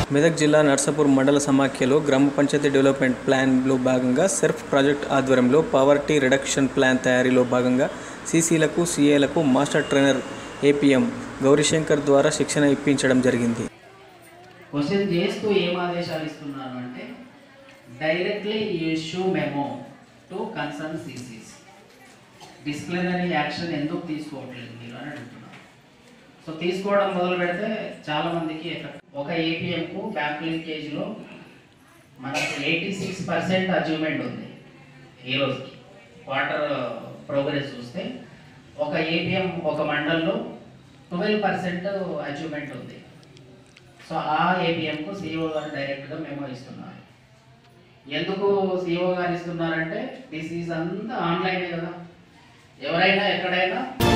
మెదక్ జిల్లా నర్సాపూర్ మండల సమాఖ్యలో గ్రామ పంచాయతీ డెవలప్మెంట్ ప్లాన్లో భాగంగా సెర్ఫ్ ప్రాజెక్ట్ ఆధ్వర్యంలో పవర్టీ రిడక్షన్ ప్లాన్ తయారీలో భాగంగా సీసీలకు సీఏలకు మాస్టర్ ట్రైనర్ ఏపీఎం గౌరీశంకర్ ద్వారా శిక్షణ ఇప్పించడం జరిగింది క్వశ్చన్ చేస్తూ ఏం ఆదేశాలు ఇస్తున్నారు అంటే directly issue memo to concern CCs disciplinary action ఎందుకు తీసుకోవట్లేదు మీరు అని అడుగుతున్నారు సో తీసుకోవడం మొదలు పెడితే చాలా మందికి ఎఫెక్ట్ ఒక ఏపీఎంకు బ్యాంక్ లింకేజ్లో మనకు ఎయిటీ సిక్స్ పర్సెంట్ అచీవ్మెంట్ ఉంది ఈ రోజుకి క్వార్టర్ ప్రోగ్రెస్ చూస్తే ఒక ఏపీఎం ఒక మండల్లో ట్వెల్వ్ పర్సెంట్ అచీవ్మెంట్ ఉంది సో ఆ ఏపీఎంకు సిఇఓ గారు డైరెక్ట్గా మెమో ఇస్తున్నారు ఎందుకు సిఇఓ గారు ఇస్తున్నారంటే దిస్ ఈజ్ అంతా ఆన్లైనే కదా ఎవరైనా ఎక్కడైనా